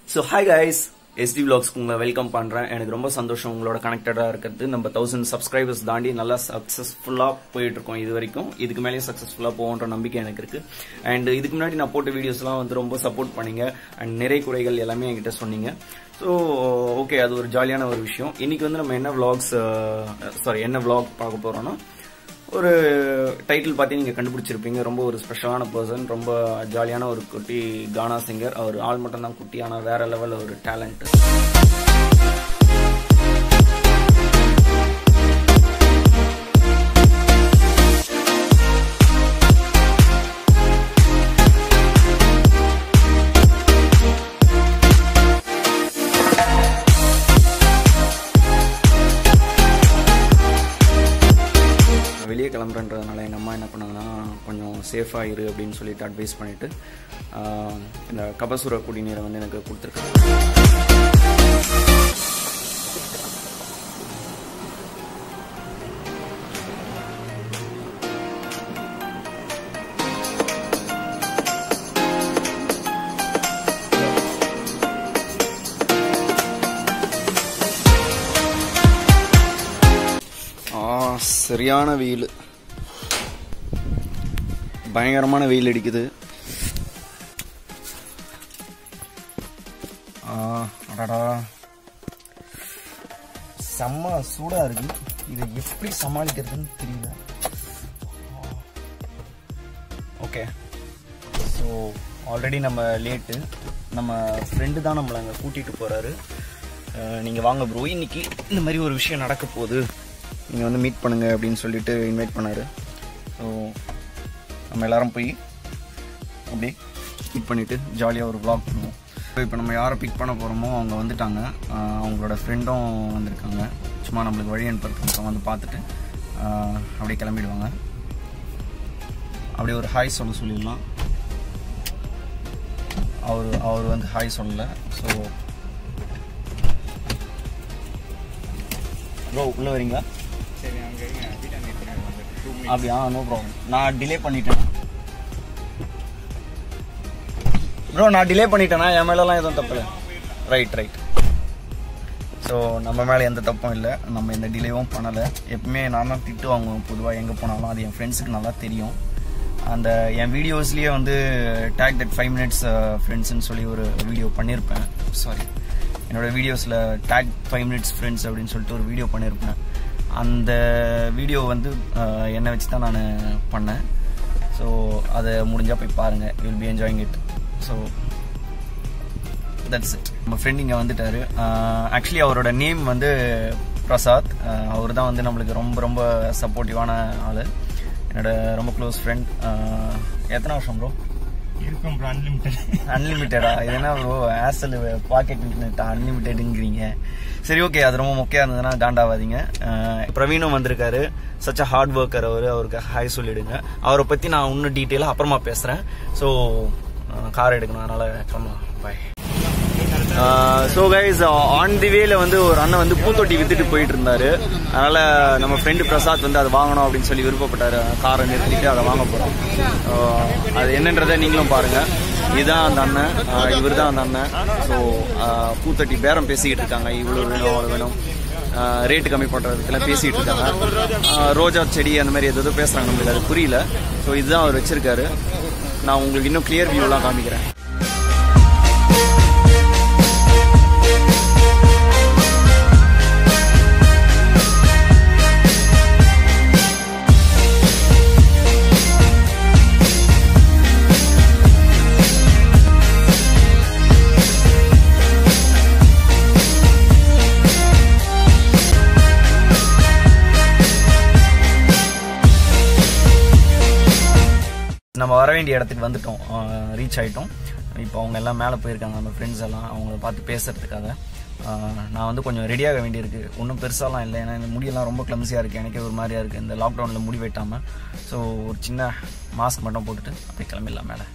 So hi guys SD விளாக்ஸ்க்கு உங்களை welcome பண்ணுறேன் எனக்கு ரொம்ப சந்தோஷம் உங்களோட கனெக்டடாக இருக்கிறது நம்ம தௌசண்ட் சப்ஸ்கிரைபர்ஸ் தாண்டி நல்லா சக்ஸஸ்ஃபுல்லாக போயிட்டு இருக்கோம் இது வரைக்கும் இதுக்கு மேலேயும் சக்ஸஸ்ஃபுல்லாக போகுன்ற நம்பிக்கை எனக்கு இருக்கு அண்ட் இதுக்கு முன்னாடி நான் போட்ட வீடியோஸ்லாம் வந்து ரொம்ப சப்போர்ட் பண்ணீங்க அண்ட் நிறை குறைகள் எல்லாமே என்கிட்ட சொன்னீங்க ஸோ ஓகே அது ஒரு ஜாலியான ஒரு விஷயம் இன்னைக்கு வந்து நம்ம என்ன விளாக்ஸ் சாரி என்ன விளாக் பார்க்க போறோம்னா ஒரு டைட்டில் பார்த்து நீங்கள் கண்டுபிடிச்சிருப்பீங்க ரொம்ப ஒரு ஸ்பெஷலான பர்சன் ரொம்ப ஜாலியான ஒரு குட்டி கானா சிங்கர் அவர் ஆள் மட்டும் தான் குட்டி ஆனால் வேற லெவலில் ஒரு டேலண்ட் வெளியே கிளம்புறன்றதுனால எங்கள் அம்மா என்ன பண்ணாங்கன்னா கொஞ்சம் சேஃபாக இரு அப்படின்னு சொல்லிட்டு அட்வைஸ் பண்ணிட்டு ஆஹ், இந்த கபசுர குடிநீரை வந்து எனக்கு கொடுத்துருக்காங்க ஆ சரியான வெயில் பயங்கரமான வெயில் அடிக்குது ஆ, அடடா செம்ம சூடா இருக்கு இதை எப்படி சமாளிக்கிறதுன்னு தெரியல ஓகே ஸோ ஆல்ரெடி நம்ம லேட்டு நம்ம ஃப்ரெண்டு தான் நம்மளை அங்கே கூட்டிகிட்டு போகிறாரு நீங்கள் வாங்க ப்ரோ இன்னைக்கு இந்த மாதிரி ஒரு விஷயம் நடக்க போகுது நீங்கள் வந்து மீட் பண்ணுங்க அப்படின்னு சொல்லிட்டு இன்வைட் பண்ணார் ஸோ நம்ம எல்லாரும் போய் அப்படி மீட் பண்ணிவிட்டு ஜாலியாக ஒரு vlog பண்ணுவோம் ஸோ இப்போ நம்ம யாரை பிக் பண்ண போகிறோமோ அவங்க வந்துட்டாங்க ஆஹ் அவங்களோட ஃப்ரெண்டும் வந்திருக்காங்க சும்மா நம்மளுக்கு வழி அனுப்புறதுக்கு வந்து பார்த்துட்டு ஆஹ் அப்படியே கிளம்பிடுவாங்க அப்படியே ஒரு ஹாய் சொல்ல சொல்லிடலாம் அவர் அவர் வந்து ஹாய் சொல்லலை ஸோ ப்ரோ உள்ளே வரீங்களா சரி அங்க இருங்க வீட்டை நிறுத்தினாங்க வந்து டூ அப்படியா நோ ப்ராப்ளம் நான் டிலே பண்ணிட்டேன் ப்ரோ நான் டிலே பண்ணிட்டேனா என் மேலலாம் எதுவும் தப்பு இல்லை ரைட் ரைட் ஸோ நம்ம மேலே எந்த தப்பும் இல்லை நம்ம எந்த டிலேவும் பண்ணலை எப்பவுமே நான் தான் திட்டு வாங்குவேன் பொதுவாக எங்கே போனாலும் அது என் ஃப்ரெண்ட்ஸுக்கு நல்லா தெரியும் அந்த என் வீடியோஸ்லேயே வந்து டேக் தட் ஃபைவ் மினிட்ஸ் ஃப்ரெண்ட்ஸ்னு சொல்லி ஒரு வீடியோ பண்ணியிருப்பேன் சாரி என்னோட வீடியோஸில் டேக் ஃபைவ் மினிட்ஸ் ஃப்ரெண்ட்ஸ் அப்படின்னு சொல்லிட்டு ஒரு வீடியோ பண்ணியிருப்பேன் அந்த வீடியோ வந்து அஹ், என்னை வச்சு தான் நான் பண்ணேன் ஸோ அதை முடிஞ்சால் போய் பாருங்கள் will be enjoying it so that's it நம்ம ஃப்ரெண்ட் இங்கே வந்துட்டாரு ஆக்சுவலி அவரோட நேம் வந்து பிரசாத் அவர் தான் வந்து நம்மளுக்கு ரொம்ப ரொம்ப சப்போர்ட்டிவான ஆள் என்னோட ரொம்ப க்ளோஸ் ஃப்ரெண்ட் எத்தனை வருஷம் ப்ரோ இருக்கும் ப்ரோ அன்லிமிட்டட் அன்லிமிட்டடா இது என்ன ப்ரோ ஏர்செல் பாக்கெட் இன்டர்நெட் அன்லிமிட்டெடுங்கிறீங்க சரி ஓகே அது ரொம்ப முக்கியம் இருந்ததுன்னா காண்டாவாதீங்க அஹ், பிரவீனும் வந்திருக்காரு சச் அ ஹார்ட் ஒர்க்கர் அவர் அவருக்கு ஹாய் சொல்லிடுங்க அவரை பற்றி நான் இன்னும் டீட்டெயிலாக அப்புறமா பேசுகிறேன் ஸோ கார் எடுக்கணும் அதனால் கிளம்பலாம் bye so guys on the வேல வந்து ஒரு அண்ணன் வந்து பூத்தொட்டி வித்துட்டு போயிட்டு இருந்தாரு அதனால நம்ம ஃப்ரெண்டு பிரசாத் வந்து அதை வாங்கணும் அப்படின்னு சொல்லி விருப்பப்பட்டாரு காரை நிறுத்திட்டு அதை வாங்க போறோம் அது என்னன்றதை நீங்களும் பாருங்க இதுதான் அந்த அண்ணன் இவர் தான் அந்த அண்ணன் ஸோ பூத்தொட்டி பேரம் பேசிக்கிட்டு இருக்காங்க இவ்வளோ வேணும் அவ்வளோ வேணும் ரேட்டு கம்மி பண்ணுறதுக்கெல்லாம் பேசிகிட்டு இருக்காங்க ஆஹ் ரோஜா செடி அந்த மாதிரி எதோ ஏதோ பேசுகிறாங்க நம்மளுக்கு அது புரியல ஸோ இதுதான் அவர் வச்சிருக்காரு நான் உங்களுக்கு இன்னும் கிளியர் வியூலாம் காமிக்கிறேன் நம்ம வர வேண்டிய இடத்துக்கு வந்துட்டோம் ரீச் ஆயிட்டோம் இப்போ அவங்க எல்லாம் மேலே போயிருக்காங்க நம்ம ஃப்ரெண்ட்ஸ் எல்லாம் அவங்கள பார்த்து பேசுறதுக்காக ஆஹ் நான் வந்து கொஞ்சம் ரெடியாக வேண்டியிருக்கு ஒன்றும் பெருசாலாம் இல்லை ஏன்னா இந்த முடியெல்லாம் ரொம்ப கிளம்சியாக இருக்குது எனக்கே ஒரு மாதிரியா இருக்குது இந்த லாக்டவுனில் முடி வெட்டாமல் ஸோ ஒரு சின்ன மாஸ்க் மட்டும் போட்டுட்டு அப்படியே கிளம்பிடலாம் மேலே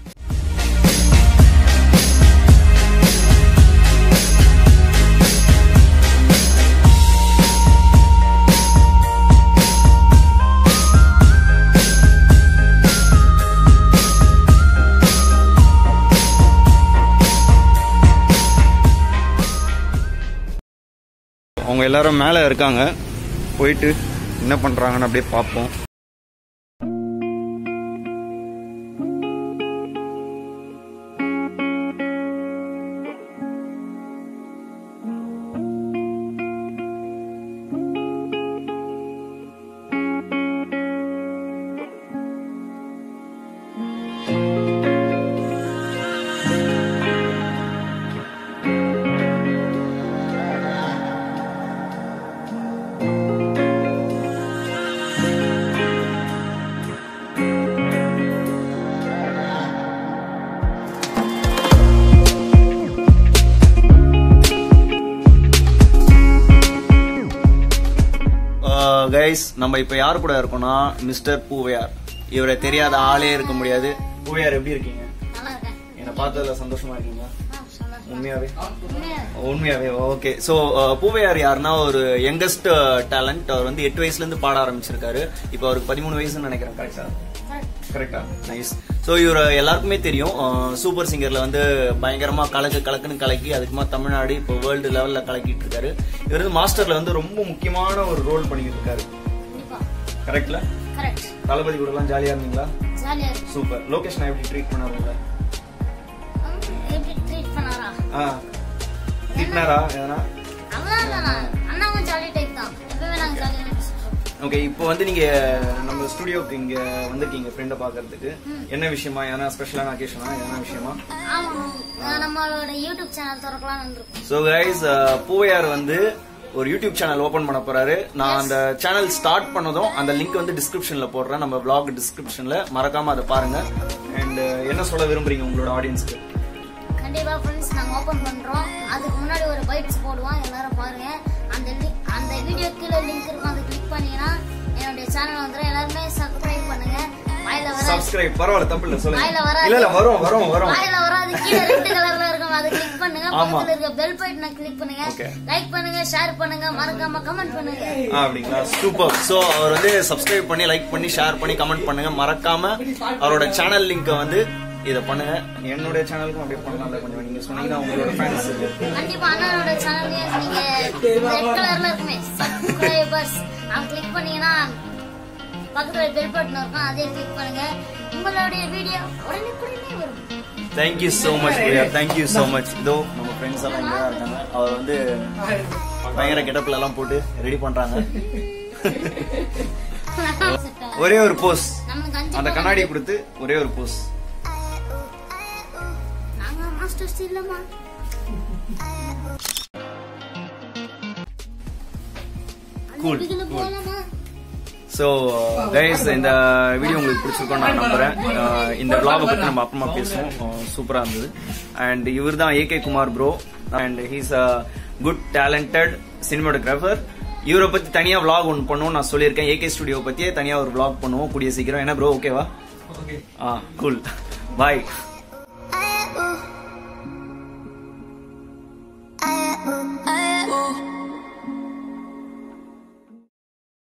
அவங்க எல்லாரும் மேலே இருக்காங்க போயிட்டு என்ன பண்ணுறாங்கன்னு அப்படியே பார்ப்போம் கைஸ் நம்ம இப்ப யார் கூட இருக்கோம்னா மிஸ்டர் பூவையார் இவரை தெரியாத ஆளே இருக்க முடியாது பூவையார் எப்படி இருக்கீங்க நல்லா இருக்கேன் என்னை பார்த்ததுல சந்தோஷமா இருக்கீங்களா ஆ, சந்தோஷம். உண்மையாவே உண்மையா? உண்மையாவே ஓகே சோ பூவையார் யாருன்னா ஒரு யங்கஸ்ட் டேலண்ட் அவர் வந்து எட்டு வயசுல இருந்து பாட ஆரம்பிச்சிருக்காரு இப்போ அவருக்கு பதிமூணு வயசுன்னு நினைக்கிறேன் கரெக்டா Correct. கரெக்டா நைஸ் ஸோ இவர் எல்லாருக்குமே தெரியும் சூப்பர் சிங்கர்ல வந்து பயங்கரமா கலக்கு கலக்குன்னு கலக்கி அதுக்குமா தமிழ்நாடு இப்போ வேர்ல்டு லெவல்ல கலக்கிட்டு இருக்காரு இவர் வந்து மாஸ்டர்ல வந்து ரொம்ப முக்கியமான ஒரு ரோல் பண்ணிட்டு இருக்காரு கண்டிப்பா. கரெக்ட்ல Correct. தளபதி கூட எல்லாம் ஜாலியா இருந்தீங்களா ஜாலியா இருக்கு. சூப்பர் லோகேஷ் நான் எப்படி ட்ரீட் பண்ணாருங்களா ம், எப்படி treat பண்ணாரா? ஆ திட்டினாரா எதனா அவ்வளவுதான் இல்லைண்ணா. அண்ணாவும் jolly type தான். எப்பவுமே நாங்க jolly ஆ பேசிட்டு இருப்போம். ஓகே இப்போ வந்து நீங்க நம்ம ஸ்டுடியோக்கு இங்க வந்திருக்கீங்க ஃப்ரெண்டை பாக்குறதுக்கு என்ன விஷயமா எதனா ஸ்பெஷலான அக்கேஷனா எதனா விஷயமா ஆமா, நான் நம்மளோட யூடியூப் சேனல் திறக்கலாம்னு வந்திருக்கோம். ஸோ கைஸ் பூவையார் வந்து ஒரு யூடியூப் சேனல் ஓபன் பண்ண போறாரு நான் அந்த சேனல் ஸ்டார்ட் பண்ணதும் அந்த லிங்க் வந்து டிஸ்கிரிப்ஷன்ல போடுறேன் நம்ம vlog டிஸ்கிரிப்ஷன்ல மறக்காம அதை பாருங்க அண்ட் என்ன சொல்ல விரும்புறீங்க உங்களோட ஆடியன்ஸ்க்கு கண்டிப்பா friends நாங்க open பண்றோம். அதுக்கு முன்னாடி ஒரு bites போடுவோம். எல்லாரும் பாருங்க. அந்த link- அந்த video கீழே link இருக்கும். அதை click பண்ணீங்கன்னா என்னுடைய channel வந்துரும். எல்லாருமே subscribe பண்ணுங்க. வாயில வர சப்ஸ்கிரைப் பரவாயில்ல தப்பு இல்ல சொல்லுங்க வாயில வராது. இல்ல இல்ல வரும் வரும் வரும் வாயில வராது கீழே ரெட் கலர்ல இருக்கும் அதை கிளிக் பண்ணுங்க ஆமா. பக்கத்துல இருக்க பெல் பட்டனை கிளிக் பண்ணுங்க Okay. லைக் பண்ணுங்க ஷேர் பண்ணுங்க மறக்காம கமெண்ட் பண்ணுங்க ஆ, அப்படிங்களா சூப்பர் சோ அவர் வந்து சப்ஸ்கிரைப் பண்ணி லைக் பண்ணி ஷேர் பண்ணி கமெண்ட் பண்ணுங்க மறக்காம அவரோட சேனல் லிங்கை வந்து இதை பண்ணுங்க என்னுடைய சேனலுக்கும் அப்படியே பண்ணலாம் கொஞ்சம் நீங்க சொன்னீங்கன்னா உங்களோட ஃபேன்ஸ் கண்டிப்பா அண்ணனோட சேனல்லையும் நீங்க ரெட் கலர்ல இருக்குமே சப்ஸ்கிரைபர்ஸ் அவங்க கிளிக் பண்ணீங்கன்னா பக்கத்துல பெல் பட்டன் இருக்கும் அதே கிளிக் பண்ணுங்க உங்களுடைய வீடியோ உடனே உடனே வரும் thank you so much thank you so much இதோ நம்ம ஃப்ரெண்ட்ஸ் எல்லாம் இங்கே தான் இருக்காங்க அவர் வந்து பயங்கர கெட்டப்ல எல்லாம் போட்டு ரெடி பண்றாங்க ஒரே ஒரு போஸ் நமக்கு அஞ்சு அந்த கண்ணாடியை கொடுத்து ஒரே ஒரு போஸ் நாங்க மாஸ்டர்ஸ் இல்லம்மா Cool, இதுல போலாமா ஸோ கைஸ் இந்த வீடியோ உங்களுக்கு பிடிச்சிருக்கோம் நான் நம்புறேன் அஹ் இந்த vlog பத்தி நம்ம அப்புறமா பேசுவோம் சூப்பரா இருந்தது அண்ட் இவர் தான் A K Kumar bro and he's a good talented cinematographer இவரை பத்தி தனியா vlog ஒன்று பண்ணுவோம் நான் சொல்லியிருக்கேன் ஏகே ஸ்டுடியோ பத்தியே தனியா ஒரு vlog பண்ணுவோம் கூடிய சீக்கிரம் என்ன ப்ரோ ஓகேவா ஆ கூல் பாய்